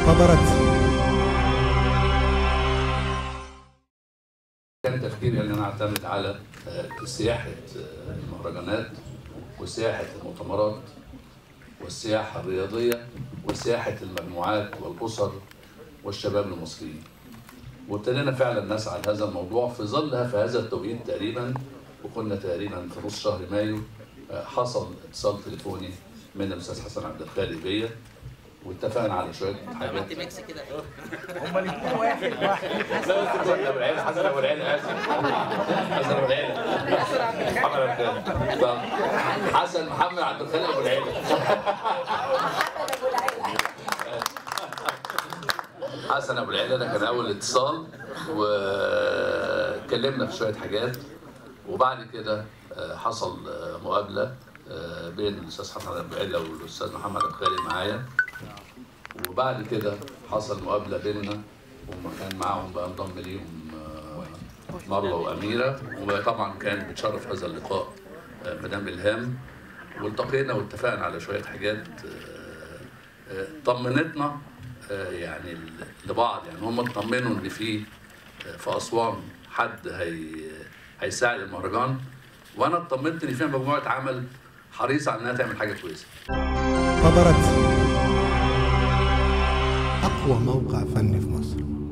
خبرت كان تفكيري ان انا اعتمد على آه، سياحه آه، المهرجانات وسياحه المؤتمرات والسياحه الرياضيه وسياحه المجموعات والاسر والشباب المصريين. وابتدينا فعلا نسعى لهذا الموضوع في ظلها في هذا التوقيت تقريبا وكنا تقريبا في نص شهر مايو آه، حصل اتصال تليفوني من الاستاذ حسن عبد الخالق بيا واتفقنا على شويه حاجات عملت ميكس كده حسن ابو العيله حسن ابو العيله اسف حسن ابو العيله محمد ابو الخالق طب حسن محمد عبد الخالق ابو العيله حسن ابو العيله ده كان اول اتصال وكلمنا في شويه حاجات وبعد كده آه، حصل آه، مقابله آه، بين الاستاذ حسن ابو العيله والاستاذ محمد ابو خالد معايا وبعد كده حصل مقابله بيننا وكان معاهم بقى انضم ليهم آه، مروه واميره وطبعا كان بتشرف هذا اللقاء آه، مدام الهام والتقينا واتفقنا على شويه حاجات آه، آه، طمنتنا آه، يعني ل- لبعض يعني هم اطمنوا ان في آه، في اسوان حد هي هيساعد المهرجان وانا اطمنت ان في مجموعه عمل حريصه على انها تعمل حاجه كويسه خبرت أقوى موقع فني في مصر